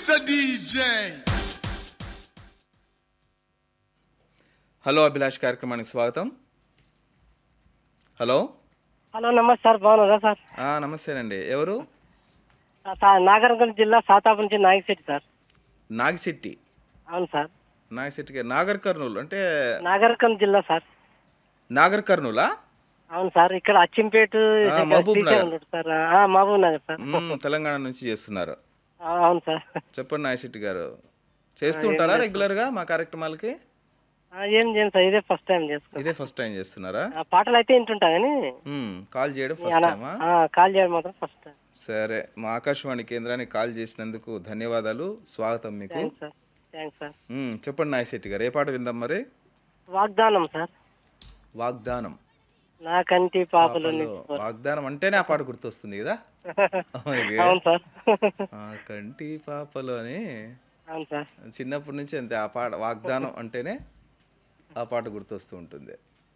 Mr. DJ. Hello Abhilash కార్యక్రమానికి స్వాగతం hello hello నమస్తే సార్ బాగున్నారా సార్ ఆ, నమస్తేనండి ఎవరు సార్ నాగర్కల్ జిల్లా సాతాపు నుంచి నాయకశెట్టి సార్ నాగిశెట్టి అవును సార్ నాగిశెట్టి గారు నాగర్ కర్నూలు అంటే నాగర్కల్ జిల్లా సార్ నాగర్ కర్నూలా అవును సార్ ఇక్కడ అచ్చింపేట ఆ, మహబూబ్ శ్రీశైలం నగర్. ఉంటుంది సార్ ఆ, మహబూబ్ నగర్ సార్ మ్మ్, తెలంగాణ నుంచి చేస్తున్నారు ఆ, అవును సార్ చెప్పండి నాగిశెట్టి గారు చేస్తూ ఉంటారా రెగ్యులర్గా మా కార్యక్రమాలకి ఆ, ఏం చేయను సార్ ఇదే ఫస్ట్ టైం చేసుకున్నాను ఇదే ఫస్ట్ టైం చేస్తున్నారా ఆ, పాటలు అయితే వింటుంటా కానీ మ్మ్, కాల్ చేయడం ఫస్ట్ టైమా ఆ, కాల్ చేయడం మాత్రం ఫస్ట్ టైం సరే మా ఆకాశవాణి కేంద్రానికి కాల్ చేసినందుకు ధన్యవాదాలు స్వాగతం మీకు థ్యాంక్స్ సార్ థ్యాంక్స్ సార్ మ్మ్, చెప్పండి నాగిశెట్టి గారు ఏ పాట విందాం మరి వాగ్దానం సార్ వాగ్దానం నా కంటి పాపలు పాపలో వాగ్దానం అంటేనే ఆ పాట గుర్తొస్తుంది కదా అవును అవును సార్ ఆ కంటి పాపలు అని అవును సార్ చిన్నప్పటి నుంచి అంతే ఆ పాట వాగ్దానం అంటేనే ఆ పాట గుర్తొస్తూ ఉంటుంది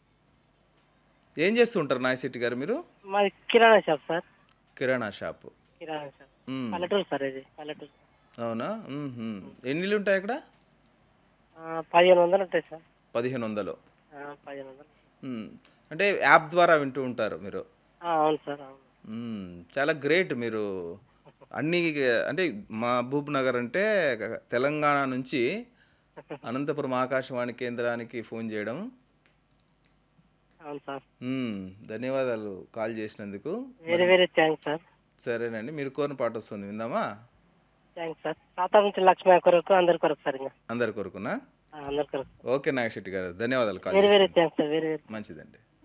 ఏం చేస్తూ ఉంటారు నాయశెట్టి గారు మీరు మాది kirana shop sir kirana shop kirana shop మ్మ్. పల్లెటూరు సార్ ఇది పల్లెటూరు అవునా మ్మ్హ్మ్. ఎన్ని ఇల్లు ఉంటాయి ఇక్కడ ఆ, పదిహేను వందలు ఉంటాయి సార్ పదిహేను వందలు ఆ, పదిహేను వందలు మ్మ్. అంటే యాప్ ద్వారా వింటూ ఉంటారు మీరు ఆ, అవును సార్ అవును మ్మ్. చాలా గ్రేట్ మీరు అన్ని అంటే మహబూబ్ నగర్ అంటే తెలంగాణ నుంచి అనంతపురం ఆకాశవాణి కేంద్రానికి ఫోన్ చేయడం అవును సార్ మ్మ్. ధన్యవాదాలు కాల్ చేసినందుకు వేరే వేరే థ్యాంక్స్ సార్ సరేనండి మీరు కోరిన పాట వస్తుంది విందామా థ్యాంక్స్ సార్ సాతా నుంచి లక్ష్మీ కొరకు అందరి కొరకు సార్ ఇంకా అందరి కొరకునా ఆ, అందరి కొరకు ఓకే నాగశెట్టి గారు ధన్యవాదాలు కాల్ వేరే వేరే చేసినందుకు. థ్యాంక్స్ సార్ వేరే వేరే మంచిదండి